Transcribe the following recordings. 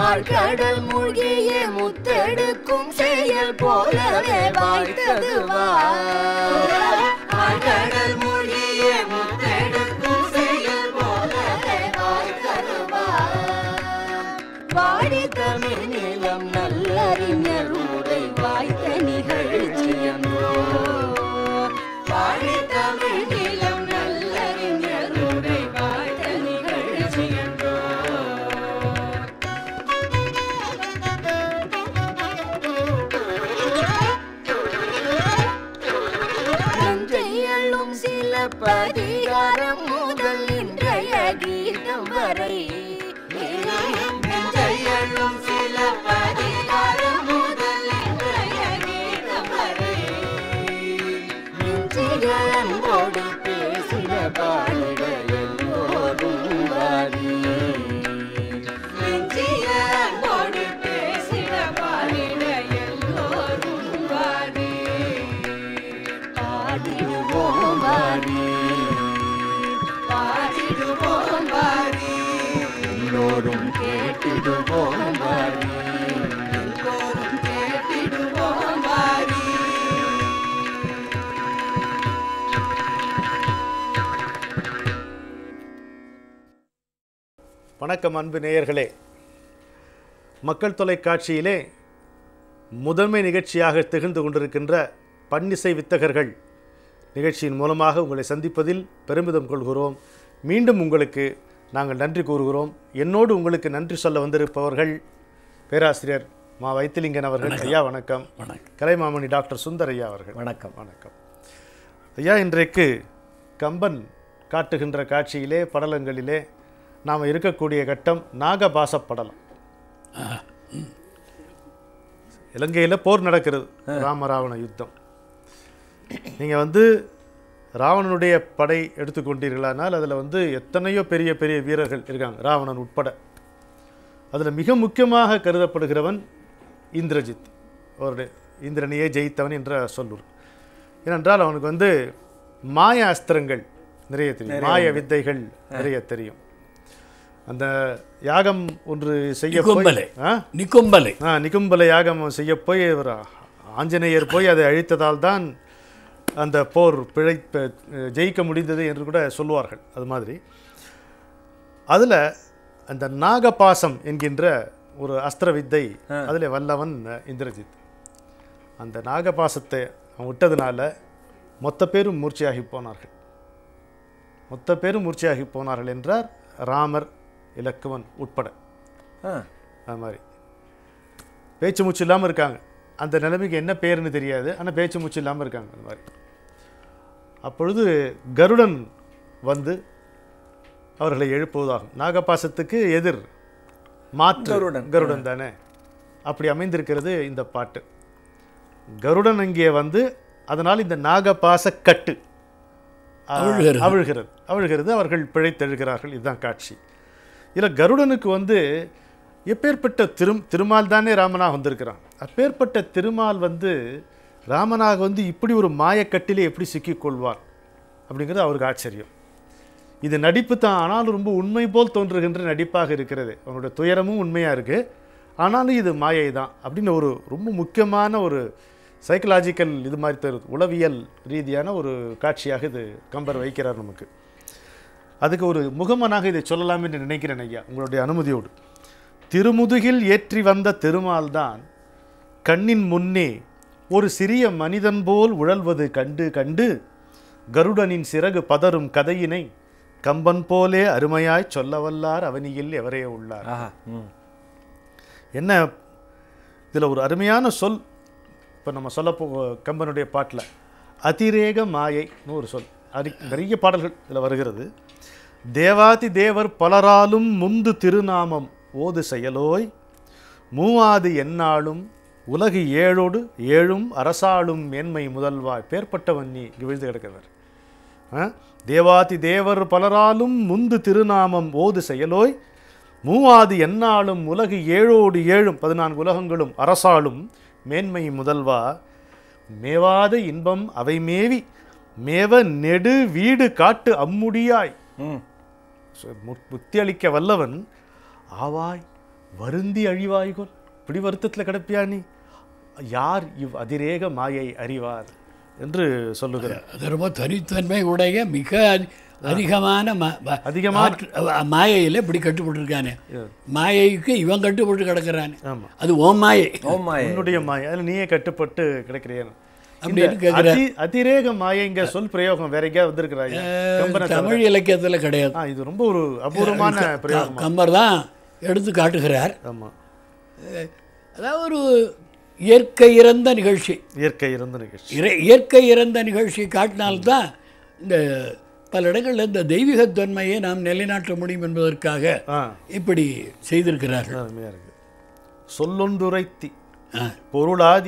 ஆழ்கடல் மூழ்கிய முத்தெடுக்கும் செயல் போலவே வாய்த்தது ஆழ்கடல் மூழ்கிய முத்தெடுக்கும் செயல் போலவே வாய்த்தது வாடி தமிழ் நிலம் நல்லறிஞர் உரை வாய்த்த நிகழ்ச்சியன்றோ வாடி தமிழ் நிலம் நல்லறிஞர் உரை வாய்த்த நிகழ்ச்சியன்றோ நஞ்சையள்ளும் சில பதிகாரம் முதல் இன்றைய கீதம் வரை நஞ்சையள்ளும் சில பதிகாரம் முதல் இன்றைய கீதம் வரை நெஞ்சிக அன்போடு பேசின பாடிட எல்லோரும் வாரி நெஞ்சிக அன்போடு பேசின பாடிட எல்லோரும் வாரி பாடிடுவோம் வாரி பாடிடுவோம் வாரி எல்லோரும் கேட்டிடுவோம் வாரி எல்லோரும் கேட்டிடுவோம் வாரி வணக்கம் அன்பு நேயர்களே மக்கள் தொலைக்காட்சியிலே முதன்மை நிகழ்ச்சியாக திகழ்ந்து கொண்டிருக்கின்ற பன்னிசை வித்தகர்கள் நிகழ்ச்சியின் மூலமாக உங்களை சந்திப்பதில் பெருமிதம் கொள்கிறோம் மீண்டும் உங்களுக்கு நாங்கள் நன்றி கூறுகிறோம் என்னோடு உங்களுக்கு நன்றி சொல்ல வந்திருப்பவர்கள் பேராசிரியர் மா வைத்திலிங்கன் அவர்கள் ஐயா வணக்கம் கலைமாமணி டாக்டர் சுந்தர் ஐயா அவர்கள் வணக்கம் வணக்கம் ஐயா இன்றைக்கு கம்பன் காட்டுகின்ற காட்சியிலே படலங்களிலே நாம் இருக்கக்கூடிய கட்டம் நாகபாச படலம் இலங்கையில் போர் நடக்கிறது ராமராவண யுத்தம் நீங்கள் வந்து ராவணனுடைய படை எடுத்துக்கொண்டீர்களானால் அதில் வந்து எத்தனையோ பெரிய பெரிய வீரர்கள் இருக்காங்க ராவணன் உட்பட அதில் மிக முக்கியமாக கருதப்படுகிறவன் இந்திரஜித் அவருடைய இந்திரனையே ஜெயித்தவன் என்ற சொல்லூர் ஏனென்றால் அவனுக்கு வந்து மாய அஸ்திரங்கள் நிறைய தெரியும் மாய வித்தைகள் நிறைய தெரியும் அந்த யாகம் ஒன்று செய்ய போய் நிகும்பலை. ஆ நிக்கும்பலை ஆ நிகும்பல யாகம் செய்ய போய் இவர் ஆஞ்சநேயர் போய் அதை அழித்ததால் தான் அந்த போர் பிழை ப- ஜெயிக்க முடிந்தது என்று கூட சொல்லுவார்கள் அது மாதிரி அதில் அந்த நாகபாசம் என்கின்ற ஒரு அஸ்திர வித்தை அதில் வல்லவன் இந்திரஜித் அந்த நாகபாசத்தை அவன் விட்டதுனால மொத்த பேரும் மூர்ச்சையாகி போனார்கள் மொத்த பேரும் மூர்ச்சையாகி போனார்கள் என்றார் ராமர் இலக்குவன் உட்பட ஆ, அது மாதிரி பேச்சு மூச்சு இல்லாமல் இருக்காங்க அந்த நிலைமைக்கு என்ன பேருன்னு தெரியாது ஆனால் பேச்சு மூச்சு இல்லாமல் இருக்காங்க அது மாதிரி அப்பொழுது கருடன் வந்து அவர்களை எழுப்புவதாகும் நாகபாசத்துக்கு எதிர் மாற்று கருடன். கருடன் தானே அப்படி அமைந்திருக்கிறது இந்த பாட்டு கருடன் அங்கே வந்து அதனால் இந்த நாகபாச கட்டு ஆ, அவிழ்கிறது. அவிழ்கிறது அவிழ்கிறது அவர்கள் பிழைத்தெழுகிறார்கள் இதுதான் காட்சி இதில் கருடனுக்கு வந்து எப்பேற்பட்ட திரும் திருமால் தானே ராமனாக வந்திருக்கிறான் அப்பேற்பட்ட திருமால் வந்து ராமனாக வந்து இப்படி ஒரு மாயக்கட்டிலே எப்படி சிக்கிக்கொள்வார் அப்படிங்கிறது அவருக்கு ஆச்சரியம் இது நடிப்பு தான் ஆனாலும் ரொம்ப உண்மை போல் தோன்றுகின்ற நடிப்பாக இருக்கிறது அவனுடைய துயரமும் உண்மையாக இருக்குது ஆனாலும் இது மாயை தான் அப்படின்னு ஒரு ரொம்ப முக்கியமான ஒரு சைக்கலாஜிக்கல் இது மாதிரி தருது உளவியல் ரீதியான ஒரு காட்சியாக இது கம்பர் வைக்கிறார் நமக்கு அதுக்கு ஒரு முகமனாக இதை சொல்லலாம் என்று நினைக்கிறேன் ஐயா உங்களுடைய அனுமதியோடு திருமுதுகில் ஏற்றி வந்த திருமால் தான் கண்ணின் முன்னே ஒரு சிறிய மனிதன் போல் உழல்வது கண்டு கண்டு கருடனின் சிறகு பதறும் கதையினை கம்பன் போலே அருமையாய் சொல்ல வல்லார் அவனியில் எவரே உள்ளார் ஆஹா ம் என்ன இதில் ஒரு அருமையான சொல் இப்போ நம்ம சொல்ல போ கம்பனுடைய பாட்டில் அதிரேக மாயைன்னு ஒரு சொல் அது நிறைய பாடல்கள் இதில் வருகிறது தேவாதி தேவர் பலராலும் முந்து திருநாமம் ஓது செயலோய் மூவாது எந்நாளும் உலகு ஏழோடு ஏழும் அரசாளும் மேன்மை முதல்வாய் பேர்பட்டவன் நீ இங்கு விழுந்து கிடக்கிறவர் ஆ? தேவாதி தேவர் பலராலும் முந்து திருநாமம் ஓது செயலோய் மூவாது எந்நாளும் உலகு ஏழோடு ஏழும் பதினான்கு உலகங்களும் அரசாளும் மேன்மை முதல்வா மேவாத இன்பம் அவை மேவி மேவ நெடு வீடு காட்டு அம்முடியாய் ம் சு- மு- முக்தி அளிக்க வல்லவன் ஆவாய் வருந்தி அழிவாய்கொள் இப்படி வருத்தத்தில் கிடப்பியா நீ யார் இவ் அதிரேக மாயை அறிவார் என்று சொல்லுகிறார் அது ரொம்ப தனித்தன்மை உடைய மிக அதி- அதிகமான ம- ம- அதிகமான- ஆற்று- அஹ் மாயையில இப்படி கட்டுப்பட்டிருக்கானே மாயைக்கு இவன் கட்டுப்பட்டு கிடக்குறானே ஆமா. அது ஓம் மாயை ஓமாய் உன்னுடைய மாயை அதில் நீயே கட்டுப்பட்டு கிடக்கிறேன் அப்படின்னு கேட்கிறார். அதி அதிரேக மாயைங்க சொல் பிரயோகம் வேற எங்கேயா வந்திருக்கிறாங்க கம்பனை தவிர. தமிழ் இலக்கியத்துல கிடையாது ஆ, இது ரொம்ப ஒரு அபூர்வமான பிரயோகம் கம்பர் தான் எடுத்து காட்டுகிறார் ஆமா அஹ் அதாவது ஒரு இயற்கை இறந்த நிகழ்ச்சி இயற்கை இருந்த நிகழ்ச்சி இறை இயற்கை இறந்த நிகழ்ச்சி காட்டினால்தான் இந்த பல இடங்களில் இந்த தெய்வீகத்தன்மையை நாம் நிலைநாட்ட முடியும் என்பதற்காக ஆ இப்படி செய்திருக்கிறார்கள் அருமையா இருக்கு சொல்லொன்றுரைத்தி ஆ. பொருளாதி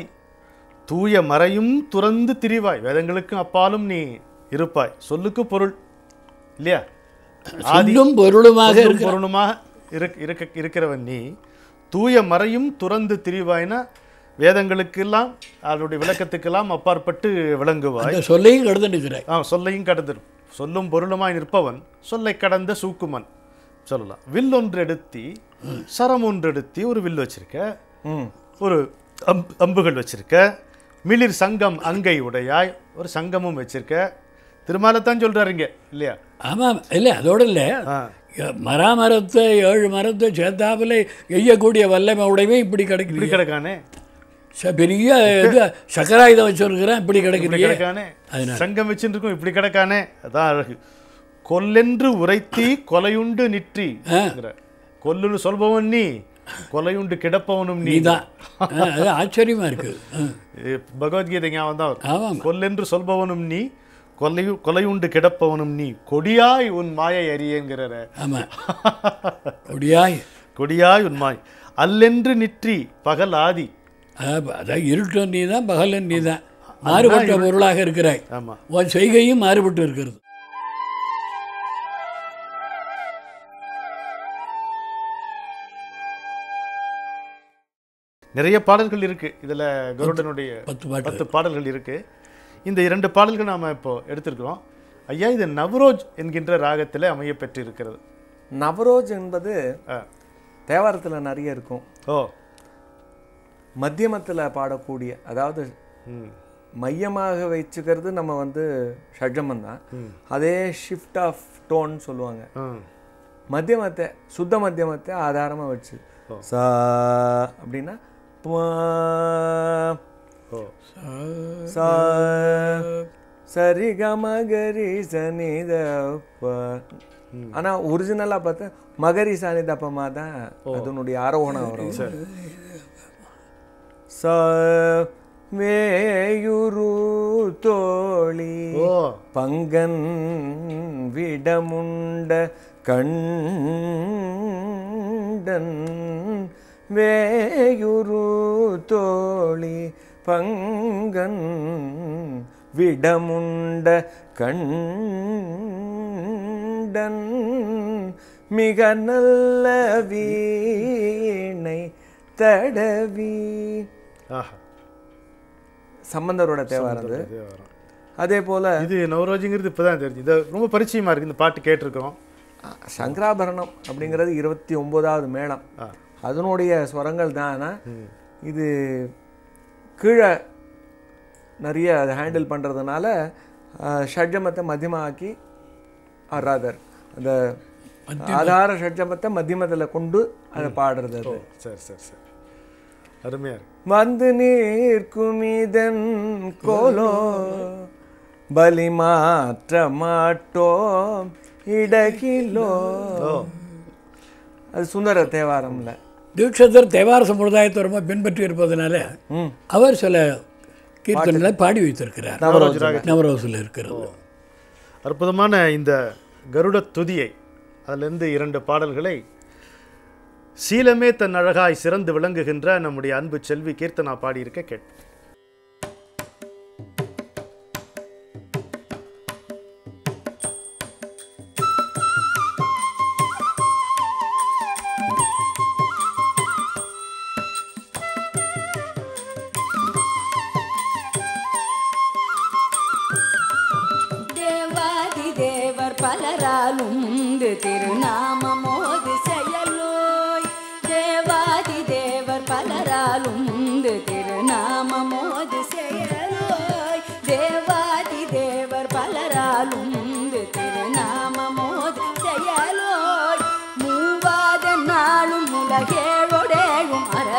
தூய மறையும் துறந்து திரிவாய் வேதங்களுக்கும் அப்பாலும் நீ இருப்பாய் சொல்லுக்கு பொருள் இல்லையா சொல்லும் பொருளுமாக சொல்லும் இருக்கிற பொருளுமாக இருக்க இருக்க இருக்கிறவன் நீ தூய மறையும் துறந்து திரிவாய்னா வேதங்களுக்கெல்லாம் அதனுடைய விளக்கத்துக்கெல்லாம் அப்பாற்பட்டு விளங்குவாய் அந்த சொல்லையும் கடந்து நிற்கிறாய் ஆ சொல்லையும் கடந்துடும் சொல்லும் பொருளுமாய் நிற்பவன் சொல்லை கடந்த சூக்குமன் சொல்லலாம் வில் ஒன்று எடுத்தி சரம் ஒன்று எடுத்தி ஒரு வில் வச்சிருக்க ம் ஒரு அம்பு அம்புகள் வச்சிருக்க மிளிர் சங்கம் அங்கை உடையாய் ஒரு சங்கமும் வச்சிருக்க திருமாலத்தான் சொல்றாருங்க இல்லையா ஆமாம் இல்லை அதோடு இல்லை ஆ மராமரத்தை ஏழு மரத்தை சேர்த்தாப்புல எய்யக்கூடிய வல்லமை உடையவே இப்படி இப்படி கிடைக்குது கிடக்கானே ச- பெரிய இது சக்கராயுதம் வச்சிருக்கிறேன் இப்படி இப்படி கிடைக்குது கிடக்கானே சங்கம் வச்சுருக்கும் இப்படி கிடக்கானே அதான் அழகு கொல்லென்று உரைத்தி கொலையுண்டு நிற்றி கொல்லுன்னு சொல்பவன் நீ கொலையுண்டு கிடப்பவனும் நீ நீதான் ஆ, அது ஆச்சரியமா இருக்கு ஆ. இது பகவத்கீதை ஞாபகம் தான் வரும். ஆமாம் கொல்லென்று சொல்பவனும் நீ கொலையு கொலையுண்டு கிடப்பவனும் நீ கொடியாய் உன் மாயை அறியங்கிறற ஆமாம் அப்படியாய் கொடியாய் உன் மாய் அல்லென்று நிற்றி பகல் ஆதி அதான் இருட்டும் நீ தான் பகலும் நீ தான் மாறுபட்ட பொருளாக இருக்கிறாய் ஆமா உன் செய்கையும் மாறுபட்டு இருக்கிறது நிறைய பாடல்கள் இருக்கு இதுல கருடனுடைய பத்து பாட்டு பத்து பாடல்கள் இருக்கு இந்த இரண்டு பாடல்கள் நாம இப்போ எடுத்திருக்கிறோம் ஐயா இது நவரோஜ் என்கின்ற ராகத்தில் அமைய பெற்று இருக்கிறது நவரோஜ் என்பது ஆ. தேவாரத்துல நிறைய இருக்கும் ஓ மத்தியமத்துல பாடக்கூடிய அதாவது ம் மையமாக வச்சுக்கிறது நம்ம வந்து ஷட்ஜமம் தான் அதே ஷிஃப்ட் ஆஃப் டோன் சொல்லுவாங்க ம் மத்தியமத்தை சுத்த மத்தியமத்தை ஆதாரமா வச்சு சா அப்படின்னா துவா, ஓ சா சரி கமகரி சனித ஆனா ஒரிஜினலா பார்த்தா மகரி சனிதப்பமா தான் அதனுடைய ஆரோகணம் வரும் ச வேயுரு தோழி ஓ பங்கன் விடமுண்ட கண்டன் வேயுரு தோழி பங்கன் விடமுண்ட கண்டன் மிக நல்ல வீணை தடவி ஆஹா சம்பந்தரோட தேவாரம் அது இதே வரும். அதே போல இது நவரோஜுங்கிறது இப்பதான் தெரிஞ்சு இது ரொம்ப பரிச்சயமா இருக்கு இந்த பாட்டு கேட்டிருக்கிறோம் சங்கராபரணம் அப்படிங்கிறது இருபத்தி ஒன்பதாவது மேளம் ஆ. அதனுடைய ஸ்வரங்கள் தான் ஆனா, இது கீழே நிறைய அதை ஹேண்டில் பண்ணுறதுனால ஷட்ஜமத்தை மத்தியமாக்கி ராதர் அந்த ஆதார ஷட்ஜமத்தை மத்தியமத்தில் கொண்டு அதை பாடுறது அது சரி சரி சரி அருமையா இருக்கு வந்து நீர்க்கும் இதன் கோலோ பலி மாற்ற மாட்டோம் இடகிலோ அது சுந்தர தேவாரம்ல தீட்சதர் தேவார சம்பிரதாயத்தை ரொம்ப பின்பற்றி இருப்பதனால ம் அவர் சில கீர்த்தனைகளை பாடி வைத்திருக்கிறார் நவரோஜ் ராகம் நவரோசில் இருக்கிறது அற்புதமான இந்த கருட துதியை அதிலிருந்து இரண்டு பாடல்களை சீலமே தன் அழகாய் சிறந்து விளங்குகின்ற நம்முடைய அன்பு செல்வி கீர்த்தனா பாடியிருக்க கேட் தேவாதி தேவர் பலராலும் உண்டு திருநாமமோது செயலோய் தேவா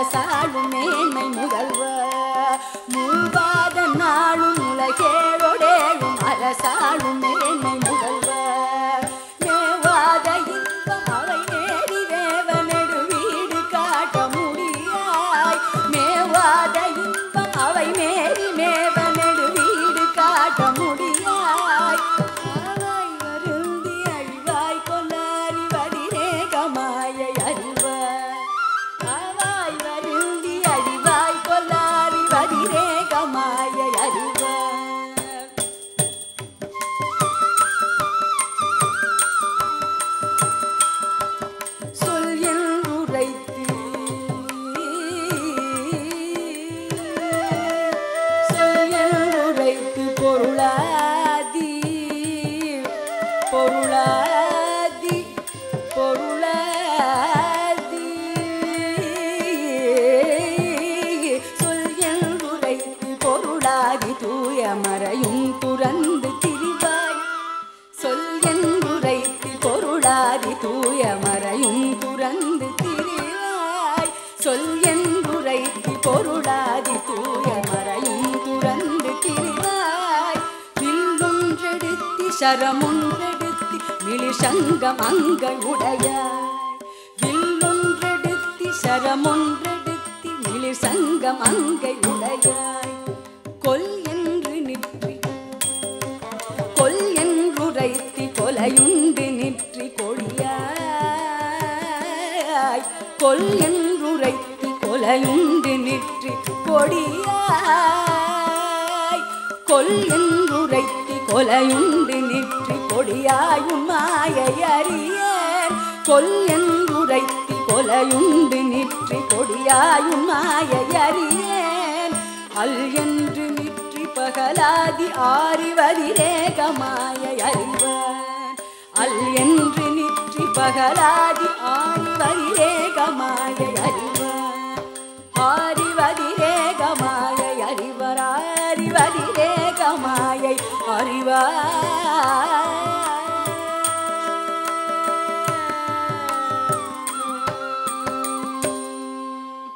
அரசாளும் மேன்மை முதல்வர் மூவாத நாளும் உலகேழொடேழும் அரசாளும் மேன்மை முதல்வர் மேவாத இன்பம் அவை நேரி தேவனெடு வீடு காட்ட முடியாய் மேவாத இன்பம் அவை மேரி மேவனெடு வீடு காட்ட முடியாய் ஆவாய் வருந்தி அழிவாய் கொல்லாரி வதிரேகமாயை அறிவாய் ஆவாய் வருந்தி அழிவாய் கொல்லாரி வதிரேகமாயை அறிவாய் சொல் என்றுரைத்து சொல் என்றுரைத்து பொருளாதி பொருளாதி பொருளாதி சொல் என்றுரைத்து பொருளாதி தூய மறையும் துறந்து திரிவாய் சொல் என்றுரைத்து பொருளாதி தூய மறையும் துறந்து திரிவாய் சொல் என்றுரைத்து பொருளாதி தூய மறையும் துறந்து திரிவாய் வில்லொன்றெடுத்தி சரமொன்றெடுத்தி மிளிசங்கம் அங்கை உடையாய் வில்லொன்றெடுத்தி சரமொன்றெடுத்தி மிளிசங்கம் அங்கை உடையாய் கொல் என்று நிற்றி கொல் என்றுரைத்தி கொலையுண்டு நிற்றி கொடியாய் கொல் என்றுரைத்தி கொலையுண்டு நிற்றி கொடியாய் கொல் என்றுரைத்தி கொலையுண்டு நிற்றி கொடியாய் உண்மாயை அறியேன் கொல் என்றுரைத்தி கொலையுண்டு நிற்றி கொடியாய் உண்மாயை அறியேன் அல் என்று நிற்றி பகலாதி ஆறிவதிரேகமாய அறிவான் அல் என்று நிற்றி பகலாதி ஆறிவதிரேகமாய அறிவான் ஆறிவதிரேகமாய அறிவர் ஆறிவதிரேகமாயை அறிவார்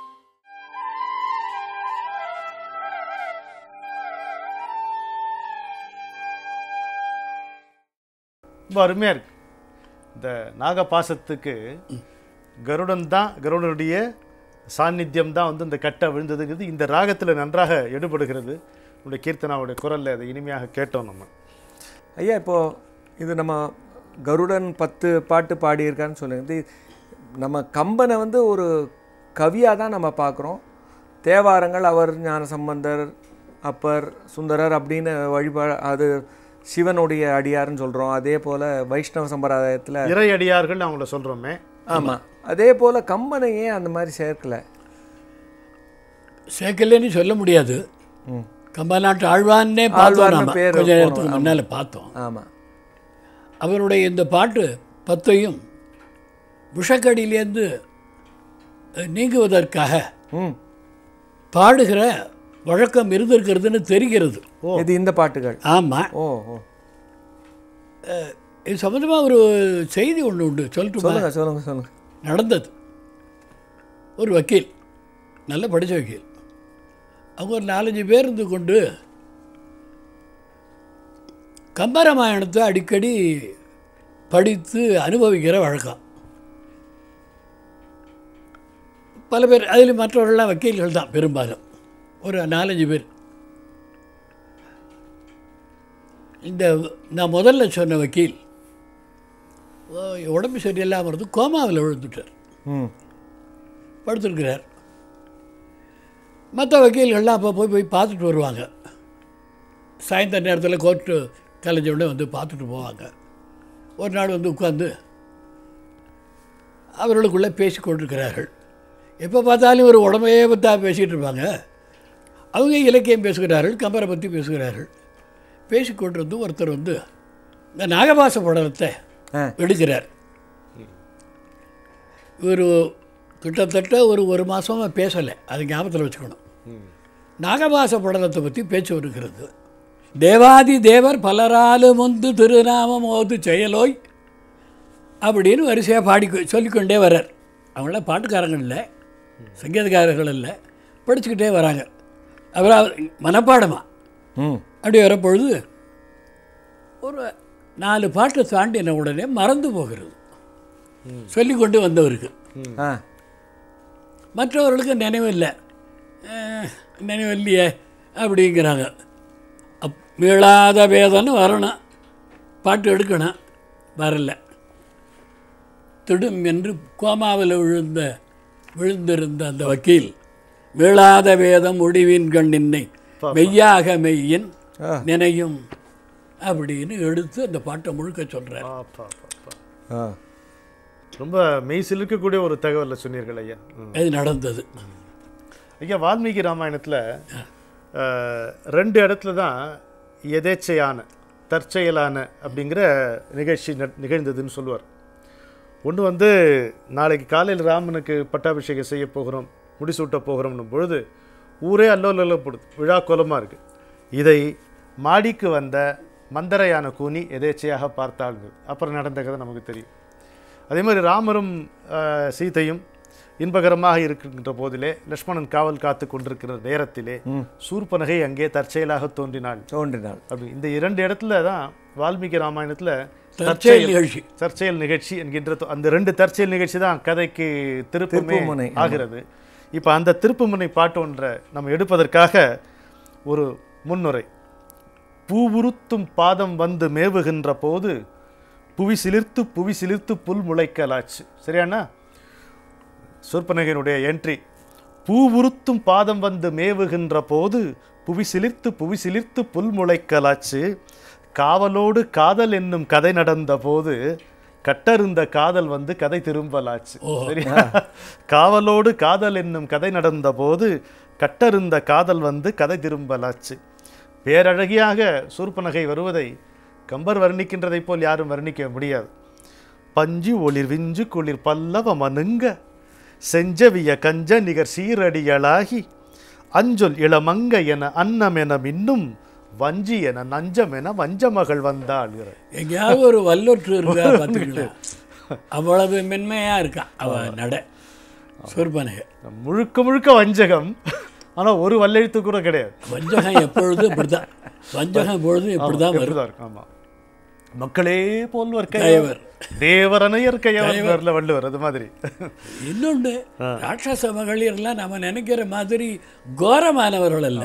ரொம்ப அருமையாக இருக்கு இந்த நாகபாசத்துக்கு கருடன் தான் கருடனுடைய சாநித்தியம் தான் வந்து இந்த கட்டை விழுந்ததுங்கிறது இந்த ராகத்தில் நன்றாக எடுபடுகிறது உடைய கீர்த்தனாவுடைய குரலில் அதை இனிமையாக கேட்டோம் நம்ம ஐயா இப்போ இது நம்ம கருடன் பத்து பாட்டு பாடியிருக்கான்னு சொல்லுங்க இது நம்ம கம்பனை வந்து ஒரு கவியாக தான் நம்ம பார்க்குறோம் தேவாரங்கள் அவர் ஞான சம்பந்தர் அப்பர் சுந்தரர் அப்படின்னு வழிபா அது சிவனுடைய அடியார்னு சொல்கிறோம் அதே போல் வைஷ்ணவ சம்பிரதாயத்தில் இறை அடியார்கள் அவங்கள சொல்கிறோமே ஆமாம் அதே போல் கம்பனை ஏன் அந்த மாதிரி சேர்க்கல சேர்க்கலன்னு சொல்ல முடியாது ம் கம்பநாட்டு ஆழ்வான்னே பார்த்தோம் ஆழ்வார்னு நாம பேர் கொஞ்ச போனோம், நேரத்துக்கு ஆமா. முன்னால் பார்த்தோம் ஆமாம் அவருடைய இந்த பாட்டு பத்தையும் விஷக்கடியிலேருந்து அஹ், நீங்குவதற்காக ம் பாடுகிற வழக்கம் இருந்திருக்கிறதுன்னு தெரிகிறது இது இந்த பாட்டுகள் ஆமாம் ஓ ஓ இது சம்மந்தமாக ஒரு செய்தி ஒன்று உண்டு சொல்லட்டுமா சொல்லுங்கள் சொல்லுங்கள் சொல்லுங்கள் நடந்தது ஒரு வக்கீல் நல்ல படித்த வக்கீல் அவங்க ஒரு நாலஞ்சு பேர் இருந்து கொண்டு கம்பராமாயணத்தை அடிக்கடி படித்து அனுபவிக்கிற வழக்கம் பல பேர் அதில் மற்றவர்கள்லாம் வக்கீல்கள் தான் பெரும்பாலும் ஒரு நாலஞ்சு பேர் இந்த நான் முதல்ல சொன்ன வக்கீல் ஓ, உடம்பு சரியில்லாமல் இருந்து கோமாவில் விழுந்துட்டார் ம் படுத்திருக்கிறார் மற்ற வக்கீல்கள்லாம் அப்போ போய் போய் பார்த்துட்டு வருவாங்க சாயந்தர நேரத்தில் கோர்ட்டு கலைஞ்ச உடனே வந்து பார்த்துட்டு போவாங்க ஒரு நாள் வந்து உட்காந்து அவர்களுக்குள்ளே பேசி கொண்டிருக்கிறார்கள் எப்போ பார்த்தாலும் ஒரு உடம்பையே பற்றா பேசிகிட்டு இருப்பாங்க அவங்க இலக்கியம் பேசுகிறார்கள் கம்பரை பற்றி பேசுகிறார்கள் பேசிக்கொண்டிருந்து ஒருத்தர் வந்து இந்த நாகபாச படலத்தை ஆ எடுக்கிறார் ஒரு கிட்டத்தட்ட ஒரு ஒரு மாதமாக பேசலை அது ஞாபகத்தில் வச்சுக்கணும் நாகபாச படலத்தை பற்றி பேச்சு வருகிறது தேவாதி தேவர் பலராலும் வந்து திருநாமம் ஓது செயலோய் அப்படின்னு வரிசையாக பாடி சொல்லிக்கொண்டே வர்றார் அவங்களாம் பாட்டுக்காரங்க இல்லை சங்கீதக்காரர்கள் இல்லை படிச்சுக்கிட்டே வராங்க அப்புறம் அவர் மனப்பாடமாக ம் அப்படி வரப்பொழுது ஒரு நாலு பாட்டை தாண்டின உடனே மறந்து போகிறது சொல்லி கொண்டு வந்தவருக்கு ஆ மற்றவர்களுக்கு நினைவில்லை அஹ், நினைவில்லையே அப்படிங்கிறாங்க அப் மீளாத வேதம்னு வரணும் பாட்டு எடுக்கணும் வரல திடும் என்று கோமாவில் விழுந்த விழுந்திருந்த அந்த வக்கீல் மீளாத வேதம் முடிவின் கண் நின்னை மெய்யாக மெய்யின் ஆ. நினையும் அப்படின்னு எடுத்து அந்த பாட்டை முழுக்க சொல்கிறார் அப்பா, அப்பா, அப்பா. ஆ ரொம்ப மெய் சிலிர்க்கக்கூடிய ஒரு தகவலை சொன்னீர்கள் ஐயா ம். அது நடந்தது ஐயா வால்மீகி ராமாயணத்தில் ரெண்டு இடத்துல தான் எதேச்சையான தற்செயலான அப்படிங்கிற நிகழ்ச்சி ந- நிகழ்ந்ததுன்னு சொல்லுவார் ஒன்று வந்து நாளைக்கு காலையில் ராமனுக்கு பட்டாபிஷேகம் செய்ய போகிறோம் முடிசூட்ட போகிறோம்னும் பொழுது ஊரே அல்லோலப்படுது விழா கோலமாக இருக்குது இதை மாடிக்கு வந்த மந்தரையான கூனி எதேச்சையாக பார்த்தாள்கள் அப்புறம் நடந்த கதை நமக்கு தெரியும் அதே மாதிரி ராமரும் அஹ், சீதையும் இன்பகரமாக இருக்கின்ற போதிலே லக்ஷ்மணன் காவல் காத்து கொண்டிருக்கிற நேரத்திலே சூர்பனகை அங்கே தற்செயலாக தோன்றினாள் தோன்றினாள் அப்படி இந்த இரண்டு இடத்துல தான் வால்மீகி ராமாயணத்தில் தற்செயல் நிகழ்ச்சி தற்செயல் நிகழ்ச்சி என்கின்ற தொ- அந்த ரெண்டு தற்செயல் நிகழ்ச்சி தான் கதைக்கு திருப்புமே திருப்புமுனை, ஆமா. ஆகிறது இப்போ அந்த திருப்புமுனை பாட்டு ஒன்றை நம்ம எடுப்பதற்காக ஒரு முன்னுரை பூவுருத்தும் பாதம் வந்து மேவுகின்ற போது புவி சிலிர்த்து புவி சிலிர்த்து புல் முளைக்கலாச்சு சரியாண்ணா சூர்பனகனுடைய என்ட்ரி பூவுருத்தும் பாதம் வந்து மேவுகின்ற போது புவி சிலிர்த்து புவி சிலிர்த்து புல் முளைக்கலாச்சு காவலோடு காதல் என்னும் கதை நடந்த போது கட்டருந்த காதல் வந்து கதை திரும்பலாச்சு சரியா காவலோடு காதல் என்னும் கதை நடந்த போது கட்டருந்த காதல் வந்து கதை திரும்பலாச்சு பேரழகியாக சூர்பனகை வருவதை கம்பர் வர்ணிக்கின்றதைப் போல் யாரும் வர்ணிக்க முடியாது பஞ்சு ஒளிர் விஞ்சு குளிர் பல்லவ மனுங்க செஞ்சவிய கஞ்ச நிகர் சீரடியளாகி அஞ்சொல் இளமங்க என அன்னம் என மின்னும் வஞ்சி என நஞ்சம் என வஞ்சமகள் வந்தாள்கிற எங்கேயாவது ஒரு வல்லொற்று இருக்கா பார்த்துக்கலாம் அவ்வளவு மென்மையா இருக்கான் அவ நட சூர்பனகை முழுக்க முழுக்க வஞ்சகம் ஆனா ஒரு வல்லெழுத்து கூட கிடையாது வஞ்சகம் எப்பொழுதும் இப்படிதான் வஞ்சகம் எப்பொழுதும் இப்படிதான் வரும் இப்படிதான் இருக்கும் ஆமா மக்களே போல்வர் கயவர். கையவர் தேவரனையர் கையவர் வள்ளுவர் அது மாதிரி இன்னொன்று ராட்சச மகளிர்லாம் நம்ம நினைக்கிற மாதிரி கோரமானவர்கள் அல்ல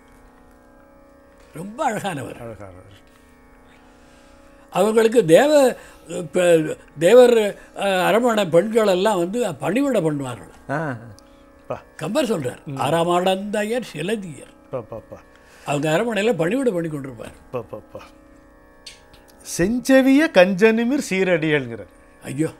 ரொம்ப அழகானவர் அழகாக அவங்களுக்கு தேவ இப்ப தேவர் அஹ், அரமணை பெண்கள் எல்லாம் வந்து பணிவிட பண்ணுவார்கள் ஆ கம்பர் சொல்றார் அறமடந்தையர் சிலதியர் பா பா பா அவங்க அரமனையில் பணிவிட பண்ணி கொண்டிருப்பார் பா பா பா செஞ்செவிய கஞ்சனிமிர் சீரடிகள்ங்கிற ஐயோ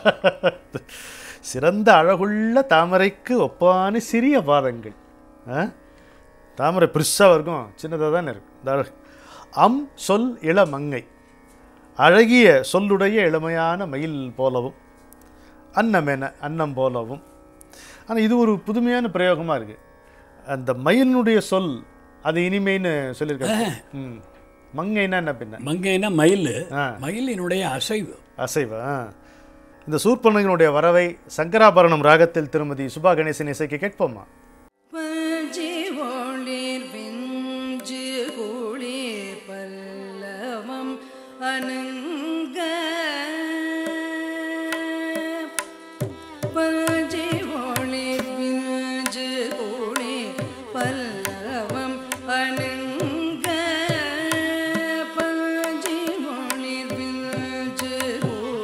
சிறந்த அழகுள்ள தாமரைக்கு ஒப்பான சிறிய பாதங்கள் ஆ? தாமரை பெருசாக இருக்கும் சின்னதாக தானே இருக்கும் இந்த அழகு அம் சொல் இளமங்கை அழகிய சொல்லுடைய இளமையான மயில் போலவும் அன்னமென அன்னம் போலவும் ஆனால் இது ஒரு புதுமையான பிரயோகமாக இருக்குது அந்த மயிலினுடைய சொல் அது இனிமைன்னு சொல்லியிருக்காங்க ம் மங்கைன்னா என்ன பின்ன மங்கைனா மயில் ஆ. மயிலினுடைய அசைவு அசைவ ஆ. இந்த சூர்பனகனுடைய வரவை சங்கராபரணம் ராகத்தில் திருமதி சுபா கணேசன் இசைக்கு கேட்போமா பஞ்சி ஒளிர் விஞ்சு குளிர் பல்லவம் அணுங்க பஞ்சி ஒளிர் விஞ்சு குளிர் பல்லவம் அணுங்க பஞ்சி ஒளிர் விஞ்சு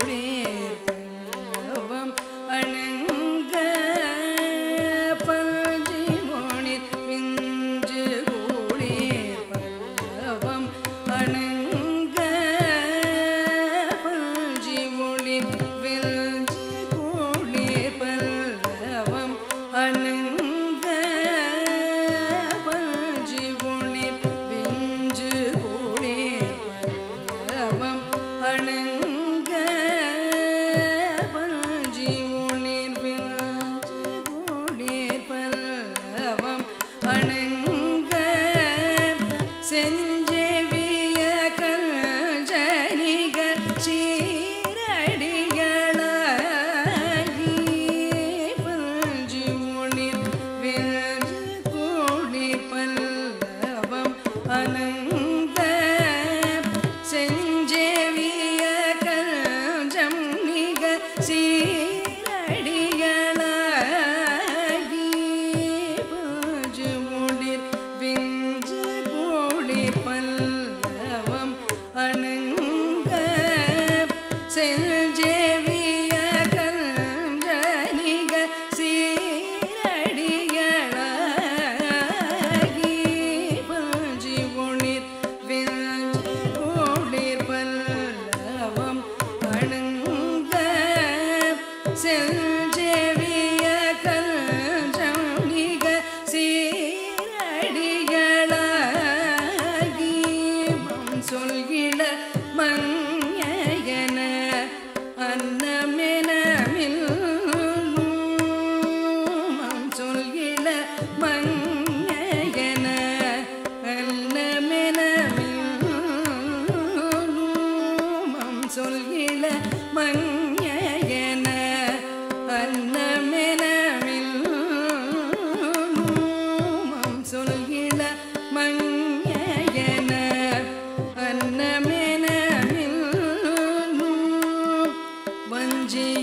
குளிர் பல்லவம் அணுங்க பஞ்சி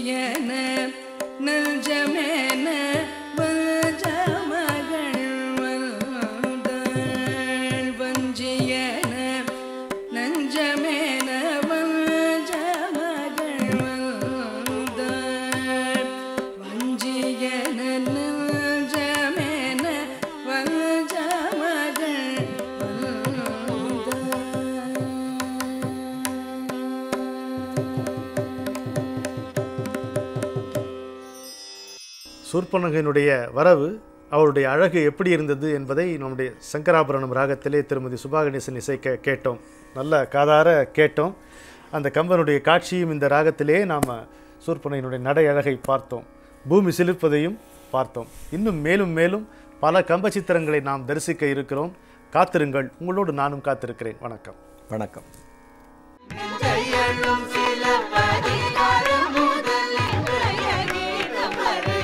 வஞ்சியன நஞ்சமேன வஞ்சமகள் வந்தாள் வஞ்சியன நஞ்சமேன வஞ்சமகள் வந்தாள் வஞ்சியன நஞ்சமேன வஞ்சமகள் சூர்பனகனுடைய வரவு அவருடைய அழகு எப்படி இருந்தது என்பதை நம்முடைய சங்கராபரணம் ராகத்திலே திருமதி சுபாகணேசன் இசைக்க கேட்டோம் நல்ல காதார கேட்டோம் அந்த கம்பனுடைய காட்சியும் இந்த ராகத்திலே நாம் சூர்பனகனுடைய நடை அழகை பார்த்தோம் பூமி சிலிர்ப்பதையும் பார்த்தோம் இன்னும் மேலும் மேலும் பல கம்ப சித்திரங்களை நாம் தரிசிக்க இருக்கிறோம் காத்திருங்கள் உங்களோடு நானும் காத்திருக்கிறேன் வணக்கம் வணக்கம் கையெழும் சில பதிகாரம் முதல் இன்றைய கீதம் வரை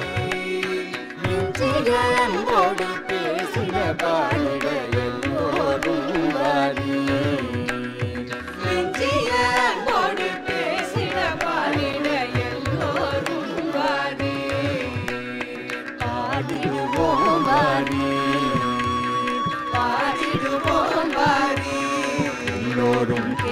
நெஞ்சிகளோடு பேசின பாடிட எல்லோரும் வாரி நெஞ்சிகளோடு பேசின பாடிட எல்லோரும் வாரி பாடிடுவோம் வாரி பாடிடுவோம் வாரி எல்லோரும்